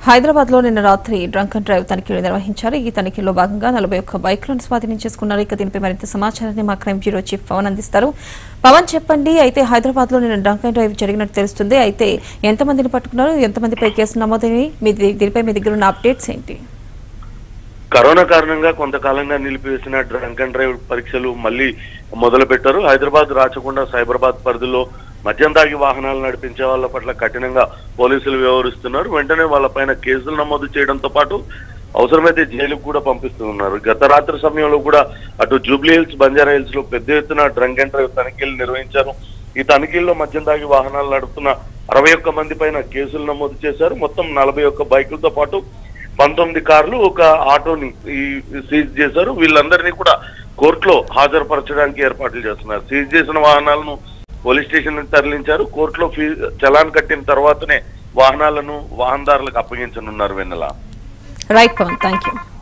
హైదరాబాద్ లో నిన్న రాత్రి డ్రంక్ అండ్ డ్రైవ్ తనిఖీలు నిర్వహించారు ఈ తనిఖీలో భాగంగా నలభై ఒక్క బైక్లను స్వాధీనం చేసుకున్నారు ఇక దీనిపై మరింత సమాచారాన్ని మా క్రైమ్ బ్యూరో చీఫ్ పవన్ అందిస్తారు పవన్ చెప్పండి అయితే హైదరాబాద్ లో నిన్న డ్రంక్ అండ్ డ్రైవ్ జరిగినట్టు తెలుస్తుంది అయితే ఎంతమందిని పట్టుకున్నారు ఎంతమందిపై కేసులు నమోదైనవి మీ ది- దీనిపై మీ దగ్గర ఉన్న అప్డేట్స్ ఏంటి కరోనా కారణంగా కొంతకాలంగా నిలిపివేసిన డ్రంక్ అండ్ డ్రైవ్ పరీక్షలు మళ్ళీ మొదలు పెట్టారు హైదరాబాద్ రాచకొండ సైబరాబాద్ పరిధిలో మద్యం తాగి వాహనాలు నడిపించే వాళ్ళ పట్ల కఠినంగా పోలీసులు వ్యవహరిస్తున్నారు వెంటనే వాళ్ళపైన కేసులు నమోదు చేయడంతో పాటు అవసరమైతే జైలుకు కూడా పంపిస్తున్నారు గత రాత్రి సమయంలో కూడా అటు జూబ్లీ హిల్స్ బంజారా హిల్స్ లో పెద్ద ఎత్తున డ్రంక్ అండ్ డ్రైవ్ తనిఖీలు నిర్వహించారు ఈ తనిఖీల్లో మద్యం తాగి వాహనాలు నడుపుతున్న అరవై ఒక్క మంది పైన కేసులు నమోదు చేశారు మొత్తం నలభై ఒక్క బైకులతో పాటు పంతొమ్మిది కార్లు ఒక ఆటోని ఈ సీజ్ చేశారు వీళ్ళందరినీ కూడా కోర్టులో హాజరుపరచడానికి ఏర్పాట్లు చేస్తున్నారు సీజ్ చేసిన వాహనాలను పోలీస్ స్టేషన్ నుంచి తరలించారు కోర్టులో ఫీ చలాన్ కట్టిన తర్వాతనే వాహనాలను వాహనదారులకు అప్పగించనున్నారు Vennela right Pawan thank you